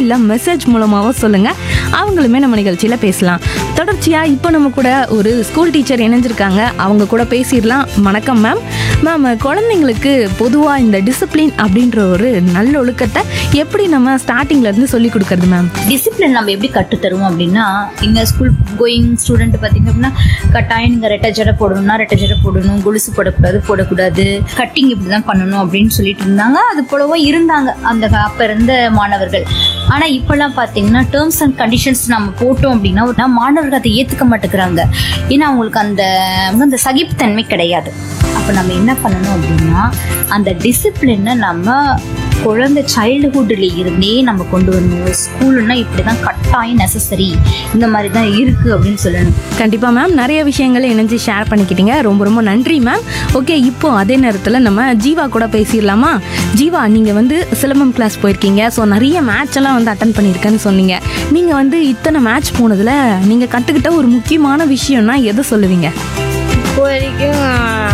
இல்லை மெசேஜ் மூலமாகவோ சொல்லுங்கள் அவங்களுமே நம்ம நிகழ்ச்சியில் பேசலாம் தொடர்ச்சியாக இப்போ நம்ம கூட ஒரு ஸ்கூல் டீச்சர் இணைஞ்சிருக்காங்க அவங்க கூட பேசிடலாம் வணக்கம் மேம் மேம் குழந்தைங்களுக்கு பொதுவாக இந்த டிசிப்ளின் அப்படின்ற ஒரு நல்ல ஒழுக்கத்தை எப்படி நம்ம ஸ்டார்டிங்ல இருந்து சொல்லி கொடுக்கறது மேம் டிசிப்ளின் நம்ம எப்படி கற்று தருவோம் அப்படின்னா இங்க ஸ்கூல் கோயிங் ஸ்டூடெண்ட் பார்த்தீங்க அப்படின்னா கட்டாயம் நீங்கள் ரெட்டை ஜடை போடணும்னா ரெட்டை ஜடை போடணும் கொலுசு போடக்கூடாது போடக்கூடாது கட்டிங் இப்படி தான் பண்ணணும் அப்படின்னு சொல்லிட்டு இருந்தாங்க அது போலவோ இருந்தாங்க அந்த கா- அப்ப இருந்த மாணவர்கள் ஆனா இப்பெல்லாம் பார்த்தீங்கன்னா டேர்ம்ஸ் அண்ட் கண்டிஷன்ஸ் நம்ம போட்டோம் அப்படின்னா ஒரு மாணவர்கள் அதை ஏத்துக்க மாட்டேங்கிறாங்க ஏன்னா அவங்களுக்கு அந்த அந்த சகிப்புத்தன்மை கிடையாது அப்போ நம்ம என்ன பண்ணணும் அப்படின்னா அந்த டிசிப்ளினை நம்ம குழந்தை சைல்டுஹுட்ல இருந்தே நம்ம கொண்டு வரணும் ஸ்கூல்னா இப்படிதான் கட்டாயம் நெசசரி இந்த மாதிரி தான் இருக்கு அப்படின்னு சொல்லணும் கண்டிப்பாக மேம் நிறைய விஷயங்களை இணைஞ்சு ஷேர் பண்ணிக்கிட்டீங்க ரொம்ப ரொம்ப நன்றி மேம் ஓகே இப்போ அதே நேரத்தில் நம்ம ஜீவா கூட பேசிடலாமா ஜீவா நீங்கள் வந்து சிலம்பம் கிளாஸ் போயிருக்கீங்க ஸோ நிறைய மேட்ச் எல்லாம் வந்து அட்டன் பண்ணியிருக்கேன்னு சொன்னீங்க நீங்கள் வந்து இத்தனை மேட்ச் போனதில் நீங்கள் கற்றுக்கிட்ட ஒரு முக்கியமான விஷயம்னா எதை சொல்லுவீங்க இப்போ வரைக்கும்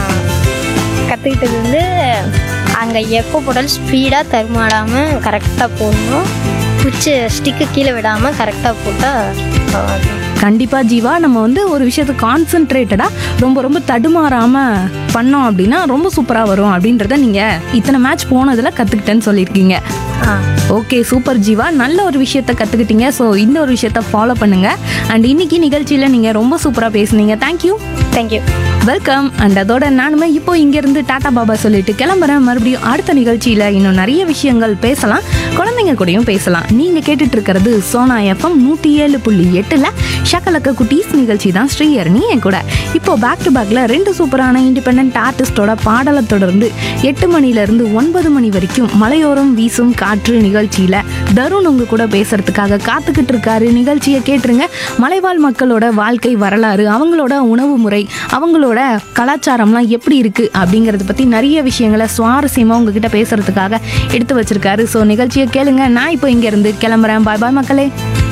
கற்றுக்கிட்டது வந்து அங்கே எப்போ போட்டாலும் ஸ்பீடாக தருமாடாமல் கரெக்டாக போடணும் குச்சி ஸ்டிக்கு கீழே விடாமல் கரெக்டாக போட்டால் கண்டிப்பாக ஜீவா நம்ம வந்து ஒரு விஷயத்தை கான்சென்ட்ரேட்டடாக ரொம்ப ரொம்ப தடுமாறாமல் பண்ணோம் அப்படின்னா ரொம்ப சூப்பராக வரும் அப்படின்றத நீங்கள் இத்தனை மேட்ச் போனதில் கற்றுக்கிட்டேன்னு சொல்லியிருக்கீங்க ஆ ஓகே சூப்பர் ஜீவா நல்ல ஒரு விஷயத்த கற்றுக்கிட்டீங்க ஸோ இந்த ஒரு விஷயத்த ஃபாலோ பண்ணுங்க அண்ட் இன்னைக்கு நிகழ்ச்சியில் நீங்கள் ரொம்ப சூப்பராக பேசுனீங்க தேங்க்யூ தேங்க்யூ வெல்கம் அண்ட் அதோட நானுமே இப்போ இங்கேருந்து டாடா பாபா சொல்லிட்டு கிளம்புறேன் மறுபடியும் அடுத்த நிகழ்ச்சியில் இன்னும் நிறைய விஷயங்கள் பேசலாம் குழந்தைங்க கூடயும் பேசலாம் நீங்கள் கேட்டுட்டு இருக்கிறது சோனா எஃப்எம் நூற்றி ஏழு புள்ளி எட்டில் ஷக்கலக்க குட்டீஸ் நிகழ்ச்சி தான் ஸ்ரீஹரணி என் கூட இப்போ பேக் டு பேக்கில் ரெண்டு சூப்பரான இண்டிபெண்ட் ஆர்டிஸ்டோட பாடலை தொடர்ந்து எட்டு மணிலேருந்து ஒன்பது மணி வரைக்கும் மலையோரம் வீசும் காற்று நிகழ்ச்சியில் தருண் உங்க கூட பேசுறதுக்காக காத்துக்கிட்டு இருக்காரு நிகழ்ச்சியை கேட்டுருங்க மலைவாழ் மக்களோட வாழ்க்கை வரலாறு அவங்களோட உணவு முறை அவங்களோட கலாச்சாரம்லாம் எப்படி இருக்கு அப்படிங்கறத பத்தி நிறைய விஷயங்களை சுவாரஸ்யமா உங்ககிட்ட பேசுறதுக்காக எடுத்து வச்சிருக்காரு ஸோ நிகழ்ச்சியை கேளுங்க நான் இப்போ இங்க இருந்து கிளம்புறேன் பாய் பாய் மக்களே